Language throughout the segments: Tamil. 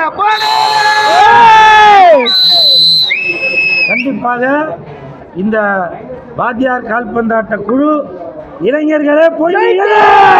போடு கண்டிப்பாக இந்த வாத்தியார் கால்பந்தாட்ட குழு இளைஞர்களே பொங்கி எழு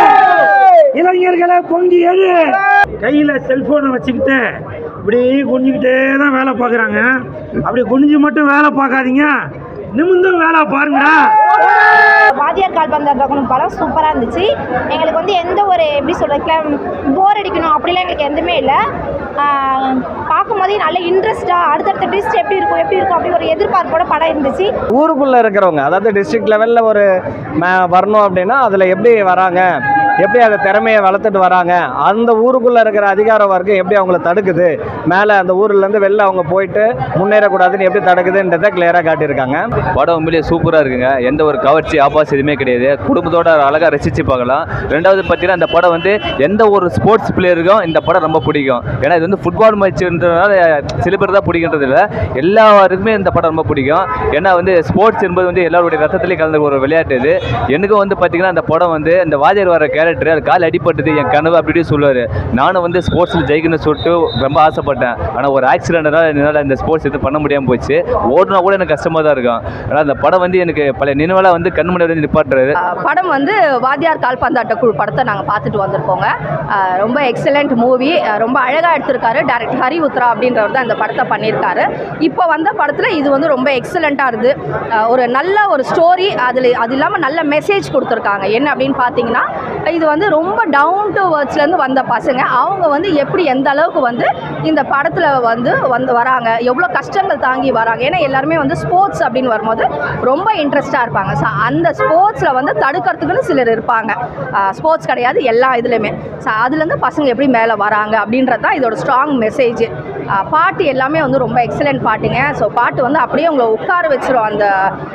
இளைஞர்களே பொங்கி எழு கையில் செல்போனை வச்சுக்கிட்டு இப்படி குனிஞ்சுக்கிட்டே தான் வேலை பார்க்குறாங்க அப்படி குனிஞ்சு மட்டும் வேலை பார்க்காதீங்க நிமிந்தும் வேலை பாருங்கடா வாத்தியார் கால்பந்தாட்டம் படம் சூப்பராக இருந்துச்சு எங்களுக்கு வந்து எந்த ஒரு எப்படி சொல்கிறது போர் அடிக்கணும் அப்படிலாம் எங்களுக்கு எதுவுமே இல்லை பார்க்கும்போதே நல்ல இன்ட்ரெஸ்ட்டாக அடுத்தடுத்த டிஸ்ட் எப்படி இருக்கும் எப்படி இருக்கும் அப்படி ஒரு எதிர்பார்ப்போட படம் இருந்துச்சு ஊருக்குள்ளே இருக்கிறவங்க அதாவது டிஸ்ட்ரிக்ட் லெவலில் ஒரு ம- வரணும் அப்படின்னா அதில் எப்படி வராங்க எப்படி அந்த திறமையை வளர்த்துட்டு வராங்க அந்த ஊருக்குள்ளே இருக்கிற அதிகார வர்க்கம் எப்படி அவங்கள தடுக்குது மேலே அந்த ஊர்லேருந்து வெளில அவங்க போயிட்டு முன்னேறக்கூடாதுன்னு எப்படி தடுக்குதுன்றதை கிளியராக காட்டியிருக்காங்க படம் உண்மையிலேயே சூப்பராக இருக்குங்க எந்த ஒரு கவர்ச்சி ஆபாஸ் எதுவுமே கிடையாது குடும்பத்தோட அழகாக ரசித்து பார்க்கலாம் ரெண்டாவது பார்த்தீங்கன்னா இந்த படம் வந்து எந்த ஒரு ஸ்போர்ட்ஸ் பிளேயருக்கும் இந்த படம் ரொம்ப பிடிக்கும் ஏன்னா இது வந்து ஃபுட்பால் மேட்ச்ன்றதுனால சில பேர் தான் பிடிக்கின்றது இல்லை எல்லாருக்குமே இந்த படம் ரொம்ப பிடிக்கும் ஏன்னா வந்து ஸ்போர்ட்ஸ் என்பது வந்து எல்லாருடைய ரத்தத்திலே கலந்த ஒரு விளையாட்டு இது எனக்கும் வந்து பார்த்தீங்கன்னா அந்த படம் வந்து இந்த வாஜர் வர கேரக்டர் அது கால் அடிபட்டது என் கனவு அப்படி இப்படி சொல்லுவார் நானும் வந்து ஸ்போர்ட்ஸில் ஜெயிக்கணும்னு சொல்லிட்டு ரொம்ப ஆசைப்பட்டேன் ஆனால் ஒரு ஆக்சிடென்ட்னால என்னால் இந்த ஸ்போர்ட்ஸ் எதுவும் பண்ண முடியாமல் போச்சு ஓடுனா கூட எனக்கு கஷ்டமாக தான் இருக்கும் ஆனால் அந்த படம் வந்து எனக்கு பல நினைவெல்லாம் வந்து கண் முன்னாடி வந்து நிப்பாட்டுறது படம் வந்து வாத்தியார் கால்பந்தாட்ட குழு படத்தை நாங்கள் பார்த்துட்டு வந்திருக்கோங்க அஹ் ரொம்ப எக்ஸலண்ட் மூவி ரொம்ப அழகாக எடுத்திருக்காரு டேரக்டர் ஹரி உத்ரா அப்படின்றவர் தான் இந்த படத்தை பண்ணியிருக்காரு இப்போ வந்த படத்தில் இது வந்து ரொம்ப எக்ஸலண்ட்டாக இருக்குது அஹ் ஒரு நல்ல ஒரு ஸ்டோரி அதில் அது இல்லாமல் நல்ல மெசேஜ் கொடுத்துருக்காங்க என்ன அப்படின்னு பார்த்தீங்கன்னா இது வந்து ரொம்ப டவுன் டு வேர்ட்ஸ்லேருந்து வந்த பசங்க அவங்க வந்து எப்படி எந்த அளவுக்கு வந்து இந்த படத்தில் வந்து வந்து வராங்க எவ்வளோ கஷ்டங்கள் தாங்கி வராங்க ஏன்னா எல்லாருமே வந்து ஸ்போர்ட்ஸ் அப்படின்னு வரும்போது ரொம்ப இன்ட்ரெஸ்ட்டாக இருப்பாங்க ஸோ அந்த ஸ்போர்ட்ஸில் வந்து தடுக்கிறதுக்குன்னு சிலர் இருப்பாங்க ஸ்போர்ட்ஸ் கிடையாது எல்லா இதுலேயுமே ஸோ அதுலேருந்து பசங்க எப்படி மேலே வராங்க அப்படின்றது தான் இதோட ஸ்ட்ராங் மெசேஜ் பாட்டு எல்லாமே வந்து ரொம்ப எக்ஸலண்ட் பாட்டுங்க ஸோ பாட்டு வந்து அப்படியே உங்களை உட்கார வச்சிரும் அந்த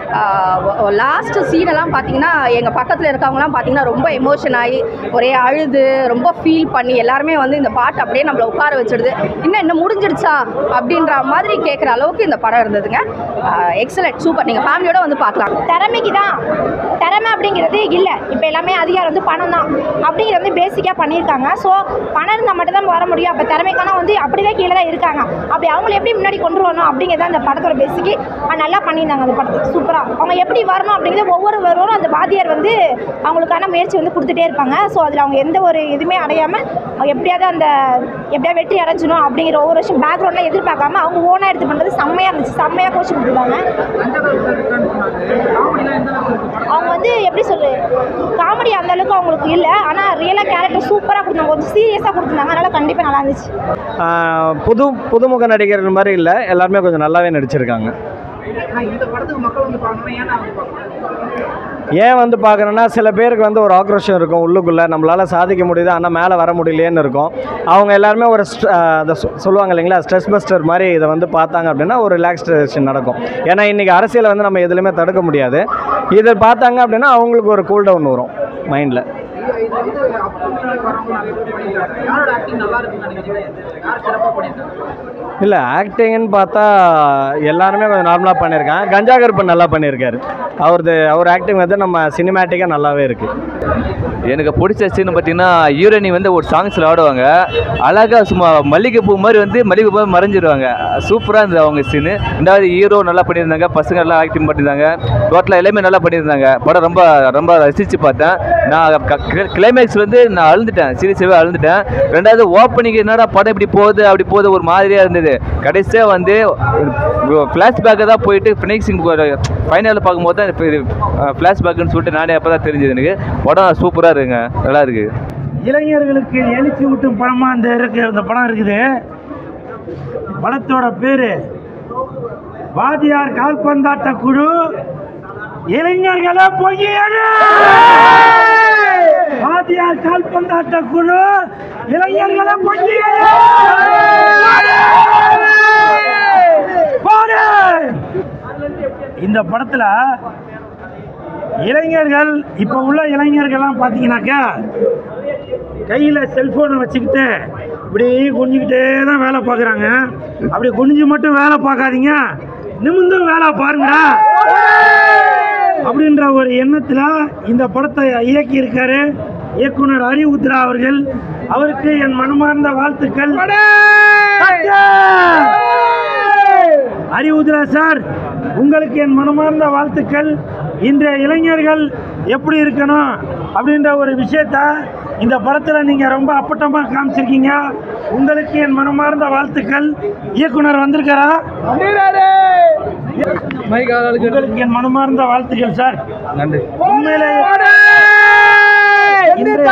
லாஸ்ட் சீனெல்லாம் பார்த்தீங்கன்னா எங்கள் பக்கத்தில் இருக்கவங்கலாம் பார்த்தீங்கன்னா ரொம்ப எமோஷன் ஆகி ஒரே அழுது ரொம்ப ஃபீல் பண்ணி எல்லாருமே வந்து இந்த பாட்டு அப்படியே நம்மளை உட்கார வச்சிடுது இன்னும் இன்னும் முடிஞ்சிடுச்சா அப்படின்ற மாதிரி கேட்குற அளவுக்கு இந்த படம் இருந்ததுங்க எக்ஸலண்ட் சூப்பர் நீங்கள் ஃபேமிலியோட வந்து பார்க்கலாம் திறமைக்கு தான் திறமை அப்படிங்கிறது இல்லை இப்போ எல்லாமே அதிகாரம் வந்து பணம் தான் அப்படிங்கிறது வந்து பேசிக்காக பண்ணியிருக்காங்க ஸோ பணம் இருந்தால் மட்டும் தான் வர முடியும் அப்போ திறமைக்கான வந்து அப்படியே கீழே தான் இருக்காங்க அப்படி அவங்கள எப்படி முன்னாடி கொண்டு வரணும் அப்படிங்கிறது அந்த படத்தோட பேசிக்கு நல்லா பண்ணியிருந்தாங்க அந்த படத்தை சூப்பராக அவங்க எப்படி வரணும் அப்படிங்கிறது ஒவ்வொரு வருவரும் அந்த வாத்தியார் வந்து அவங்களுக்கான முயற்சி வந்து கொடுத்துட்டே இருப்பாங்க ஸோ அதில் அவங்க எந்த ஒரு இதுவுமே அடையாமல் அவங்க எப்படியாவது அந்த எப்படியா வெற்றி அடைஞ்சிடும் அப்படிங்கிற ஒவ்வொரு வருஷம் பேக்ரவுண்டில் எதிர்பார்க்காம அவங்க ஓனாக எடுத்து பண்ணுறது செம்மையாக இருந்துச்சு செம்மையாக கோச்சு கொடுத்துருந்தாங்க அவங்க வந்து எப்படி சொல்லு காமெடி அந்த அளவுக்கு அவங்களுக்கு இல்லை ஆனால் ரியலாக கேரக்டர் சூப்பராக கொடுத்தாங்க கொஞ்சம் சீரியஸாக கொடுத்துருந்தாங்க அதனால் கண்டிப்பாக நல்லா இருந்துச்சு ஆஹ் புது புதுமுக நடிகர்கள் மாதிரி இல்லை எல்லாருமே கொஞ்சம் நல்லாவே நடிச்சிருக்காங்க ஏன் வந்து பார்க்குறேன்னா சில பேருக்கு வந்து ஒரு ஆக்ரோஷம் இருக்கும் உள்ளுக்குள்ளே நம்மளால் சாதிக்க முடியுது ஆனால் மேலே வர முடியலையேன்னு இருக்கும் அவங்க எல்லாருமே ஒரு ஸ்ட்- ஆஹ் அதை சொ- சொல்லுவாங்க இல்லைங்களா ஸ்ட்ரெஸ் பஸ்டர் மாதிரி இதை வந்து பார்த்தாங்க அப்படின்னா ஒரு ரிலாக்ஸேஷன் நடக்கும் ஏன்னா இன்றைக்கி அரசியலை வந்து நம்ம எதுலையுமே தடுக்க முடியாது இதை பார்த்தாங்க அப்படின்னா அவங்களுக்கு ஒரு கூல் டவுன் வரும் மைண்டில் இல்லை ஆக்டிங்னு பார்த்தா எல்லாருமே கொஞ்சம் நார்மலாக பண்ணியிருக்காங்க கஞ்சா கருப்பு நல்லா பண்ணியிருக்காரு அவரது அவர் ஆக்டிங் வந்து நம்ம சினிமேட்டிக்காக நல்லாவே இருக்குது எனக்கு பிடிச்ச சீன் பார்த்தீங்கன்னா ஹீரோயினி வந்து ஒரு சாங்ஸில் ஆடுவாங்க அழகாக சும்மா மல்லிகைப்பூ மாதிரி வந்து மல்லிகைப்பூ மாதிரி மறைஞ்சிருவாங்க சூப்பராக இருந்தது அவங்க சீனு ரெண்டாவது ஹீரோ நல்லா பண்ணியிருந்தாங்க பசங்க எல்லாம் ஆக்டிங் பண்ணியிருந்தாங்க டோட்டலாக எல்லாமே நல்லா பண்ணியிருந்தாங்க படம் ரொம்ப ரொம்ப ரசித்து பார்த்தேன் நான் கிளைமேக்ஸ் வந்து நான் அழுந்துட்டேன் சீரியஸாகவே அழுந்துட்டேன் ரெண்டாவது ஓப்பனிங் என்னடா படம் இப்படி போகுது அப்படி போகுது ஒரு மாதிரியாக இருந்தது கடைசியாக வந்து ஃப்ளாஷ்பேக்கை தான் போயிட்டு ஃபினிக்ஸிங் ஃபைனலில் பார்க்கும்போது தான் இது ஃப்ளாஷ்பேக்குன்னு சொல்லிட்டு நானே அப்போ தான் தெரிஞ்சது எனக்கு படம் சூப்பராக இருக்குங்க நல்லா இருக்கு இளைஞர்களுக்கு எழுச்சி ஊட்டும் படமா இந்த இருக்கு இந்த படம் இருக்குது படத்தோட பேரு வாதியார் கால்பந்தாட்ட குழு இளைஞர்களை பொய்யேறு வாதியார் கால்பந்தாட்ட குழு இளைஞர்களை பொய்யேறு போடு! இந்த படத்துல இளைஞர்கள் இப்போ உள்ள இளைஞர்கள்லாம் பார்த்தீங்கன்னாக்கா கையில் செல்ஃபோனை வச்சுக்கிட்டு இப்படி குனிஞ்சுக்கிட்டே தான் வேலை பார்க்குறாங்க அப்படி குனிஞ்சு மட்டும் வேலை பார்க்காதீங்க நிமிந்தும் வேலை பாருங்கடா அப்படின்ற ஒரு எண்ணத்தில் இந்த படத்தை இயக்கி இருக்காரு இயக்குனர் ஹரி உத்ரா அவர்கள் அவருக்கு என் மனமார்ந்த வாழ்த்துக்கள் அறிவுதுரா சார் உங்களுக்கு என் மனமார்ந்த வாழ்த்துக்கள் இன்றைய இளைஞர்கள் எப்படி இருக்கணும் அப்படின்ற ஒரு விஷயத்த இந்த படத்தில் நீங்கள் ரொம்ப அப்பட்டமாக காமிச்சிருக்கீங்க உங்களுக்கு என் மனமார்ந்த வாழ்த்துக்கள் இயக்குனர் வந்திருக்காரா உங்களுக்கு என் மனமார்ந்த வாழ்த்துக்கள் சார் நன்றி உண்மையிலே இன்று-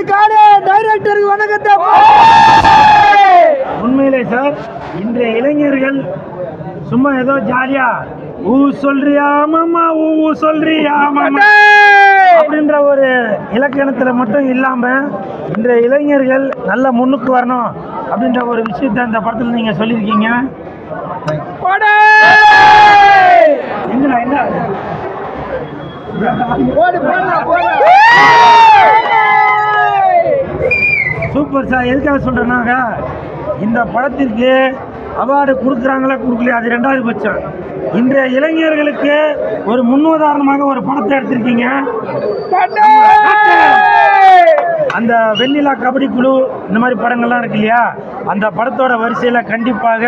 உண்மையிலே சார் இன்றைய இளைஞர்கள் சும்மா ஏதோ ஜாலியா ஊ சொல்றியா மாமா ஊ ஊ சொல்றியா மாமா அப்படின்ற ஒரு இலக்கணத்தில் மட்டும் இல்லாம இன்றைய இளைஞர்கள் நல்ல முன்னுக்கு வரணும் அப்படின்ற ஒரு விஷயத்த இந்த படத்தில் நீங்க சொல்லியிருக்கீங்க எங்கடா என்ன சூப்பர் சார் எதுக்காக சொல்கிறேன்னாங்க இந்த படத்திற்கு அவார்டு கொடுக்குறாங்களா கொடுக்கலையா அது ரெண்டாவது பட்சம் இன்றைய இளைஞர்களுக்கு ஒரு முன்னுதாரணமாக ஒரு படத்தை எடுத்திருக்கீங்க அந்த வெண்ணிலா கபடி குழு இந்த மாதிரி படங்கள்லாம் இருக்கு இல்லையா அந்த படத்தோட வரிசையில் கண்டிப்பாக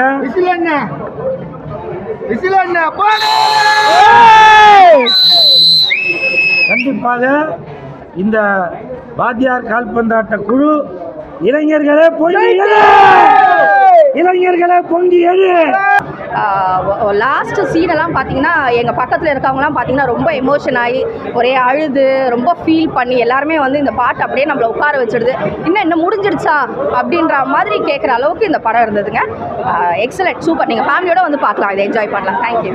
கண்டிப்பாக இந்த வாத்தியார் கால்பந்தாட்ட குழு இளைஞர்களே பொங்கி எழு இளைஞர்களே பொங்கி எழு லாஸ்ட் சீனெல்லாம் பார்த்தீங்கன்னா எங்கள் பக்கத்தில் இருக்கவங்கலாம் பார்த்தீங்கன்னா ரொம்ப எமோஷன் ஆகி ஒரே அழுது ரொம்ப ஃபீல் பண்ணி எல்லாருமே வந்து இந்த பாட்டு அப்படியே நம்மளை உட்கார வச்சிடுது இன்னும் என்ன முடிஞ்சிடுச்சா அப்படின்ற மாதிரி கேட்குற அளவுக்கு இந்த படம் இருந்ததுங்க எக்ஸலண்ட் சூப்பர் நீங்கள் ஃபேமிலியோட வந்து பார்க்கலாம் இதை என்ஜாய் பண்ணலாம் தேங்க்யூ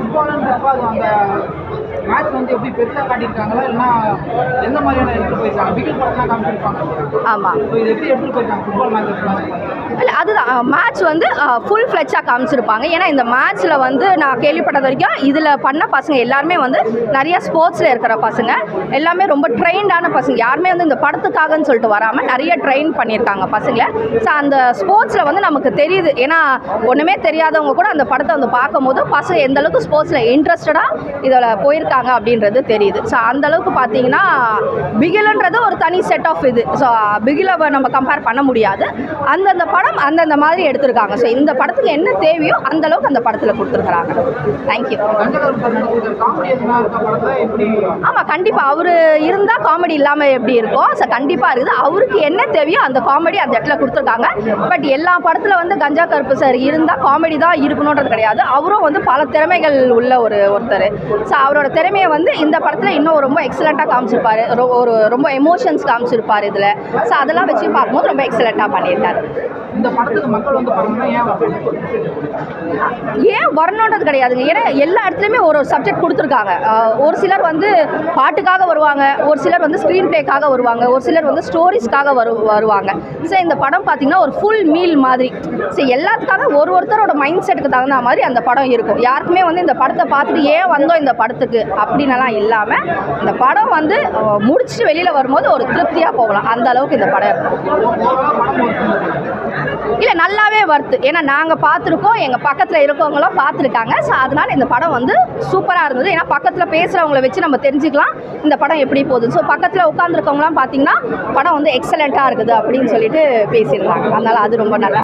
மேட்ச் வந்து எப்படி பெருசாக காட்டியிருக்காங்களா இல்லைன்னா எந்த மாதிரியான எடுத்துட்டு போயிருக்காங்க பிகில் படம்லாம் காமிச்சிருப்பாங்க ஆமாம் ஸோ இது எப்படி எடுத்துட்டு போயிருக்காங்க ஃபுட்பால் மேட்ச் இல்லை அதுதான் மேட்ச் வந்து ஃபுல் ஃப்ளெச்சாக காமிச்சிருப்பாங்க ஏன்னா இந்த மேட்ச்சில் வந்து நான் கேள்விப்பட்டது வரைக்கும் இதில் பண்ண பசங்க எல்லாருமே வந்து நிறைய ஸ்போர்ட்ஸில் இருக்கிற பசங்க எல்லாமே ரொம்ப ட்ரெயின்டான பசங்க யாருமே வந்து இந்த படத்துக்காகன்னு சொல்லிட்டு வராமல் நிறைய ட்ரெயின் பண்ணியிருக்காங்க பசங்களை ஸோ அந்த ஸ்போர்ட்ஸில் வந்து நமக்கு தெரியுது ஏன்னா ஒன்றுமே தெரியாதவங்க கூட அந்த படத்தை வந்து பார்க்கும்போது பசங்க எந்த அளவுக்கு ஸ்போர்ட்ஸில் இன்ட்ரெஸ்டடாக இதில் போயிருக்காங்க அப்படின்றது தெரியுது ஸோ அந்த அளவுக்கு பார்த்தீங்கன்னா பிகில்ன்றது ஒரு தனி செட் ஆஃப் இது ஸோ பிகிலை நம்ம கம்பேர் பண்ண முடியாது அந்தந்த படம் அந்தந்த மாதிரி எடுத்திருக்காங்க ஸோ இந்த படத்துக்கு என்ன தேவையோ அந்த அளவுக்கு அந்த படத்தில் கொடுத்துருக்குறாங்க தேங்க்யூ கஞ்சகர் சார் நடிச்சிருக்காரு காமெடி எதுனா இருக்க படத்தை எப்படி ஆமாம் கண்டிப்பாக அவர் இருந்தால் காமெடி இல்லாமல் எப்படி இருக்கும் ஸோ கண்டிப்பாக இருக்குது அவருக்கு என்ன தேவையோ அந்த காமெடி அந்த இடத்துல கொடுத்துருக்காங்க பட் எல்லா படத்தில் வந்து கஞ்சா கருப்பு சார் இருந்தால் காமெடி தான் இருக்கணுன்றது கிடையாது அவரும் வந்து பல திறமைகள் உள்ள ஒரு ஒருத்தர் ஸோ அவரோட திறமையை வந்து இந்த படத்தில் இன்னும் ரொம்ப எக்ஸலண்ட்டாக காமிச்சிருப்பாரு ரொ- ஒரு ரொம்ப எமோஷன்ஸ் காமிச்சிருப்பார் இதில் ஸோ அதெல்லாம் வச்சு பார்க்கும்போது ரொம்ப எக்ஸலண்ட்டாக பண்ணியிருக்காரு இந்த படத்துக்கு மக்கள் வந்து பாருங்கன்னா ஏன் வரணும் ஏன் வரணுன்றது கிடையாதுங்க ஏன்னா எல்லா இடத்துலையுமே ஒரு சப்ஜெக்ட் கொடுத்துருக்காங்க ஆஹ் ஒரு சிலர் வந்து பாட்டுக்காக வருவாங்க ஒரு சிலர் வந்து ஸ்க்ரீன் ப்ளேக்காக வருவாங்க ஒரு சிலர் வந்து ஸ்டோரிஸ்க்காக வரு வருவாங்க ஸோ இந்த படம் பார்த்தீங்கன்னா ஒரு ஃபுல் மீல் மாதிரி ஸோ எல்லாத்துக்காக ஒரு ஒருத்தரோட மைண்ட் செட்டுக்கு தகுந்த மாதிரி அந்த படம் இருக்கும் யாருக்குமே வந்து இந்த படத்தை பார்த்துட்டு ஏன் வந்தோம் இந்த படத்துக்கு அப்படின்னலாம் இல்லாமல் இந்த படம் வந்து ஆஹ் முடிச்சுட்டு வெளியில் வரும்போது ஒரு திருப்தியாக போகலாம் அந்த அளவுக்கு இந்த படம் இருக்கும் இல்லை நல்லாவே வருது ஏன்னா நாங்கள் பார்த்துருக்கோம் எங்கள் பக்கத்தில் இருக்கவங்களாம் பார்த்துருக்காங்க ஸோ அதனால் இந்த படம் வந்து சூப்பராக இருந்தது ஏன்னா பக்கத்தில் பேசுகிறவங்கள வச்சு நம்ம தெரிஞ்சுக்கலாம் இந்த படம் எப்படி போகுது ஸோ பக்கத்தில் உட்காந்துருக்கவங்களாம் பார்த்தீங்கன்னா படம் வந்து எக்ஸலண்ட்டாக இருக்குது அப்படின்னு சொல்லிட்டு பேசியிருந்தாங்க அதனால் அது ரொம்ப நல்லா